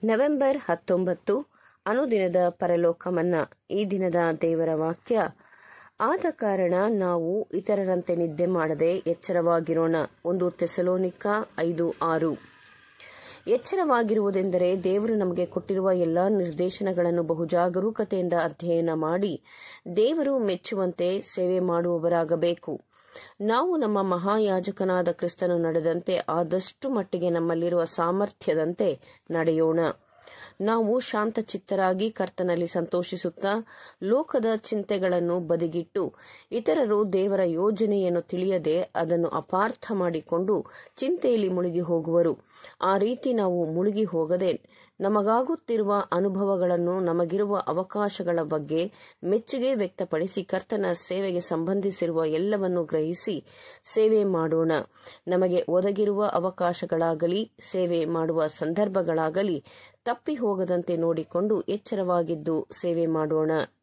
November ಹತ್ತೊಂಬತ್ತು ಅನುದಿನದ ಪರಲೋಕಮನ್ನ ಈ ದಿನದ ದೇವರ ವಾಕ್ಯ ಆದ ಕಾರಣ ನಾವು ಇತರರಂತೆ ನಿದ್ದೆ ಮಾಡದೆ ಎಚ್ಚರವಾಗಿರೋಣ ಒಂದು ತೆಸಲೋನಿಕ ಐದು ಆರು ಎಚ್ಚರವಾಗಿರುವುದೆಂದರೆ ದೇವರು ನಮಗೆ ಕೊಟ್ಟಿರುವ ಎಲ್ಲಾ ನಿರ್ದೇಶನಗಳನ್ನು ಬಹು ಜಾಗರೂಕತೆಯಿಂದ ಅಧ್ಯಯನ ಮಾಡಿ ದೇವರು ಮೆಚ್ಚುವಂತೆ ಸೇವೆ ಮಾಡುವವರಾಗಬೇಕು ನಾವು ನಮ್ಮ ಮಹಾಯಾಜಕನಾದ ಕ್ರಿಸ್ತನು ನಡೆದಂತೆ ಆದಷ್ಟು ಮಟ್ಟಿಗೆ ನಮ್ಮಲ್ಲಿರುವ ಸಾಮರ್ಥ್ಯದಂತೆ ನಡೆಯೋಣ ನಾವು ಶಾಂತಚಿತ್ತರಾಗಿ ಕರ್ತನಲ್ಲಿ ಸಂತೋಷಿಸುತ್ತಾ ಲೋಕದ ಚಿಂತೆಗಳನ್ನು ಬದಿಗಿಟ್ಟು ಇತರರು ದೇವರ ಯೋಜನೆಯನ್ನು ತಿಳಿಯದೆ ಅದನ್ನು ಅಪಾರ್ಥ ಮಾಡಿಕೊಂಡು ಚಿಂತೆಯಲ್ಲಿ ಮುಳುಗಿ ಹೋಗುವರು ಆ ರೀತಿ ನಾವು ಮುಳುಗಿ ಹೋಗದೆ ನಮಗಾಗುತ್ತಿರುವ ಅನುಭವಗಳನ್ನು ನಮಗಿರುವ ಅವಕಾಶಗಳ ಬಗ್ಗೆ ಮೆಚ್ಚುಗೆ ವ್ಯಕ್ತಪಡಿಸಿ ಕರ್ತನ ಸೇವೆಗೆ ಸಂಬಂಧಿಸಿರುವ ಎಲ್ಲವನ್ನು ಗ್ರಹಿಸಿ ಸೇವೆ ಮಾಡೋಣ ನಮಗೆ ಒದಗಿರುವ ಅವಕಾಶಗಳಾಗಲಿ ಸೇವೆ ಮಾಡುವ ಸಂದರ್ಭಗಳಾಗಲಿ ತಪ್ಪಿ ಹೋಗದಂತೆ ನೋಡಿಕೊಂಡು ಎಚ್ಚರವಾಗಿದ್ದು ಸೇವೆ ಮಾಡೋಣ